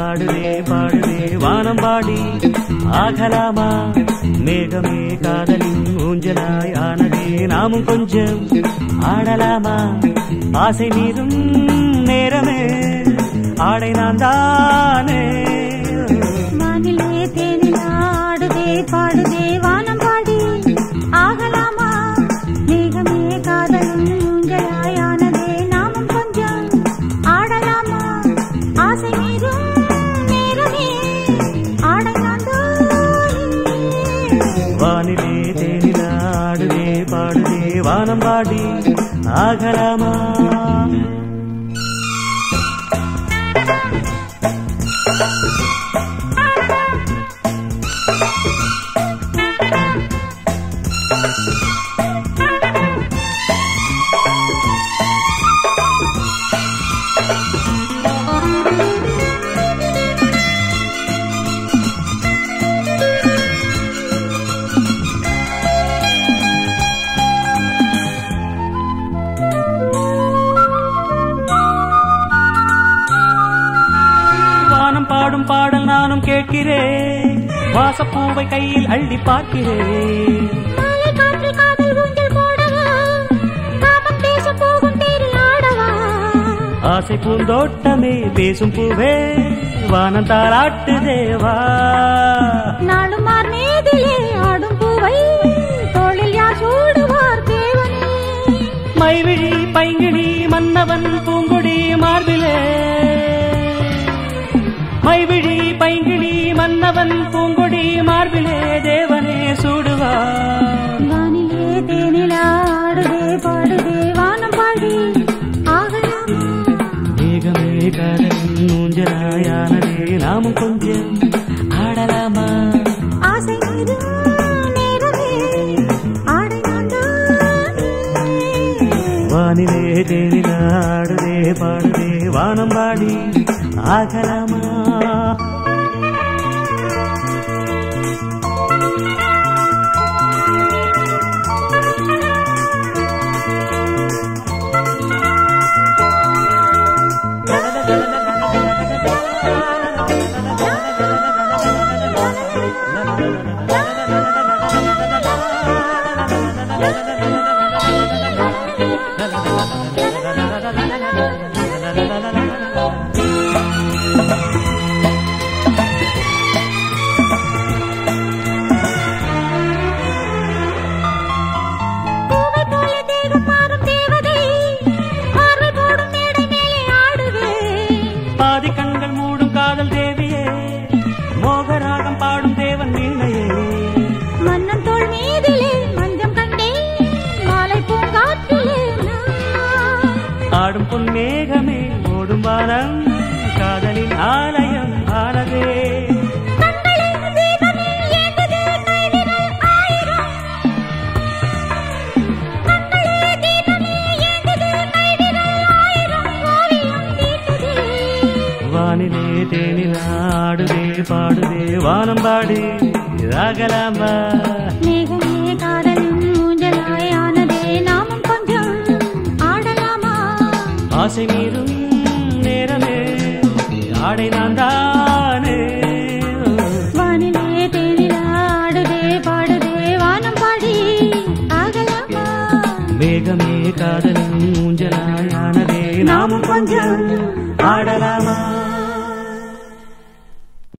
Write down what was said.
ஆடுதே பாடுதே வானம் பாடி ஆகலாமா மேகமே காதலின் ஊஞ்சலாய் ஆனதே நாமும் கொஞ்சம் ஆடலாமா ஆசை மீதும் நேரமே ஆடை நான் தானே வானிலே தேனில் ஆடுதே பாடுதே வானம் பாடி ஆகலாமா மேகமே காதலும் ஊஞ்சலாயானதே நாமும் கொஞ்சம் ஆடலாமா ஆசை மீதும் நேரமே ஆடலாம் வானிலே தேனில ஆடுதே பாடுதே வானம் பாடி ஆகலாமா வானம் பாடும் பாடல் நானும் கேட்கிறேன் வாசப்பூவை கையில் அள்ளி பார்க்கிறேன் மாலை காற்றில் காதல் ஊஞ்சல் போடவா காமம் பேச போகும் தேரில் ஆடவா ஆசை பூந்தோட்டமே பேசும் பூவே வானம் தாளாட்டு தேவா நாளும் மார் மேதிலே ஆடும் பூவை தோளில் யார் சூடுவார் தேவனே மைவிழி பைங்கிழி மன்னவன் பூங்கொடி மார்பிலே மைவிழி பைங்கிழி மன்னவன் பூங்கொடி மார்பிலே தேவனே சூடுவா வானிலே தேனில் ஆடுதே பாடுதே வானம் பாடி ஆகலாமா மேகமே காதலின் ஊஞ்சலாயானதே நாமும் கொஞ்சம் ஆடலாமா ஆசை மீது நேரமே ஆடை நான் வானிலே தேனில ஆடுதே பாடுதே வானம் பாடி ஆகலாமா பூவை போல தேகம் மாறும் தேவதை பார்வை போடும் மேடை மேலே ஆடுவே பாதி கண்கள் மூடும் காதல் தேவியே மோகராகம் பாடும் தேவன் வீணையே மன்னன் தோள் மீதிலே மஞ்சம் கண்டேன் மாலை பூங்காற்றிலே நான். ஆடும் பொன்மேகமே ஓடும் வானம் காதலின் ஆலயம் ஆனதே கண்களில் தீபமே ஏங்குதே கைவிரல் ஆயிரம். கண்களில் தீபமே ஏங்குதே கைவிரல் ஆயிரம் ஓவியம் தீட்டுதே. வானிலே தேனில் ஆடுதே பாடுதே வானம் பாடி ராகலாமா மேகமே காதலும் ஊஞ்சலாய் ஆனதே நாமும் கொஞ்சம் ஆடலாமா ஆசை மீதும் நேரமே ஆடை நான் தானே வானிலே தேனில் ஆடுதே பாடுதே வானம் பாடி ஆகலாமா மேகமே காதலும் ஊஞ்சலாயானதே நாமும் கொஞ்சம் ஆடலாமா